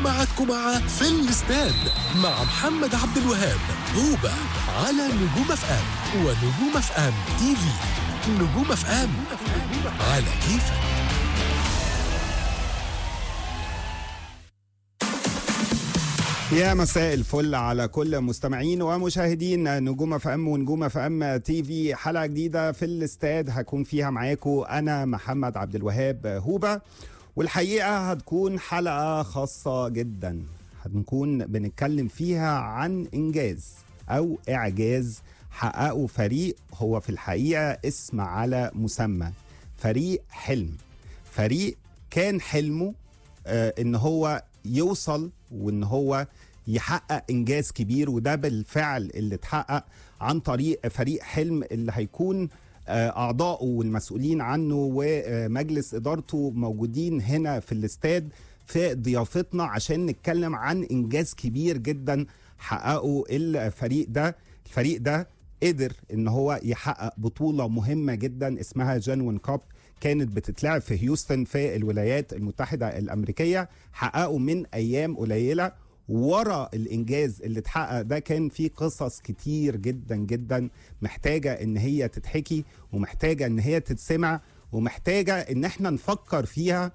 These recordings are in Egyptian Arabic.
معاكم مع في الاستاد مع محمد عبد الوهاب هوبا على نجوم اف ام ونجوم اف ام تي في نجوم اف ام على كيفك يا مساء الفل على كل مستمعين ومشاهدين نجوم اف ام ونجوم اف ام تي في حلقه جديده في الاستاد هكون فيها معاكم انا محمد عبد الوهاب هوبا والحقيقه هتكون حلقه خاصه جدا هنكون بنتكلم فيها عن انجاز او اعجاز حققه فريق هو في الحقيقه اسم على مسمى فريق حلم فريق كان حلمه آه ان هو يوصل وان هو يحقق انجاز كبير وده بالفعل اللي اتحقق عن طريق فريق حلم اللي هيكون آه، اعضائه والمسؤولين عنه ومجلس ادارته موجودين هنا في الاستاد في ضيافتنا عشان نتكلم عن انجاز كبير جدا حققه الفريق ده الفريق ده قدر ان هو يحقق بطوله مهمه جدا اسمها جنوين كاب كانت بتتلعب في هيوستن في الولايات المتحده الامريكيه حققوا من ايام قليله ورا الانجاز اللي اتحقق ده كان في قصص كتير جدا جدا محتاجه ان هي تتحكي ومحتاجه ان هي تتسمع ومحتاجه ان احنا نفكر فيها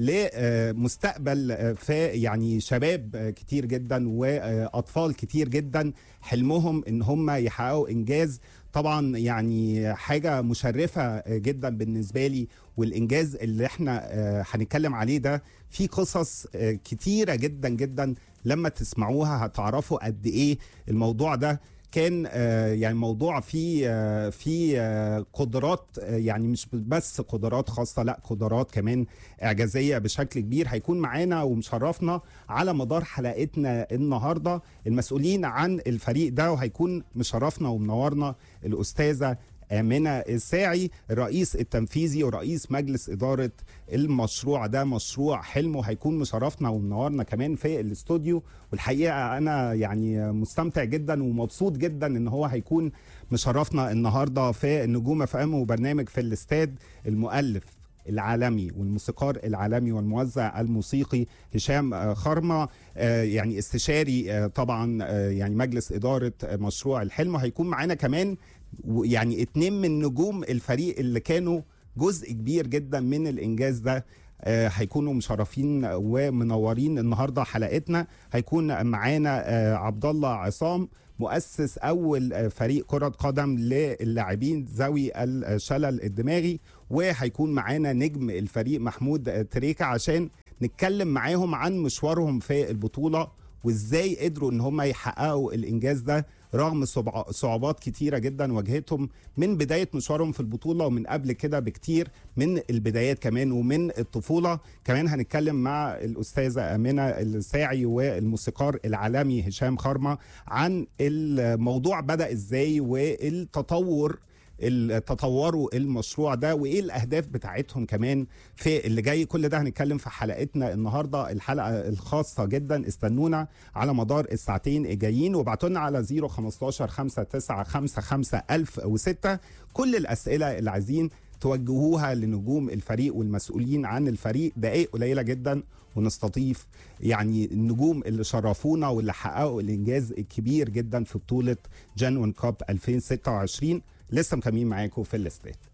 لمستقبل في يعني شباب كتير جدا واطفال كتير جدا حلمهم ان هم يحققوا انجاز طبعا يعني حاجه مشرفه جدا بالنسبه لي والانجاز اللي احنا هنتكلم عليه ده في قصص كتيره جدا جدا لما تسمعوها هتعرفوا قد ايه الموضوع ده كان يعني موضوع فيه في قدرات يعني مش بس قدرات خاصه لا قدرات كمان اعجازيه بشكل كبير هيكون معانا ومشرفنا على مدار حلقتنا النهارده المسؤولين عن الفريق ده وهيكون مشرفنا ومنورنا الاستاذه آمنة الساعي الرئيس التنفيذي ورئيس مجلس إدارة المشروع ده مشروع حلم وهيكون مشرفنا ومنورنا كمان في الاستوديو والحقيقة أنا يعني مستمتع جدا ومبسوط جدا إن هو هيكون مشرفنا النهاردة في النجوم اف ام وبرنامج في الاستاد المؤلف العالمي والموسيقار العالمي والموزع الموسيقي هشام خرمة يعني استشاري طبعا يعني مجلس إدارة مشروع الحلم هيكون معانا كمان يعني اتنين من نجوم الفريق اللي كانوا جزء كبير جدا من الانجاز ده آه هيكونوا مشرفين ومنورين النهارده حلقتنا هيكون معانا آه عبد الله عصام مؤسس اول آه فريق كره قدم للاعبين ذوي الشلل الدماغي وهيكون معانا نجم الفريق محمود تريكا عشان نتكلم معاهم عن مشوارهم في البطوله وازاي قدروا ان هم يحققوا الانجاز ده رغم صعوبات كتيره جدا واجهتهم من بدايه مشوارهم في البطوله ومن قبل كده بكتير من البدايات كمان ومن الطفوله كمان هنتكلم مع الاستاذه امنه الساعي والموسيقار العالمي هشام خرمه عن الموضوع بدا ازاي والتطور تطوروا المشروع ده وايه الاهداف بتاعتهم كمان في اللي جاي كل ده هنتكلم في حلقتنا النهارده الحلقه الخاصه جدا استنونا على مدار الساعتين الجايين وابعتوا لنا على 015 5955 1006 كل الاسئله اللي عايزين توجهوها لنجوم الفريق والمسؤولين عن الفريق دقائق قليله جدا ونستضيف يعني النجوم اللي شرفونا واللي حققوا الانجاز الكبير جدا في بطوله جنون كاب 2026 لسه مكملين معاكم في الاستاد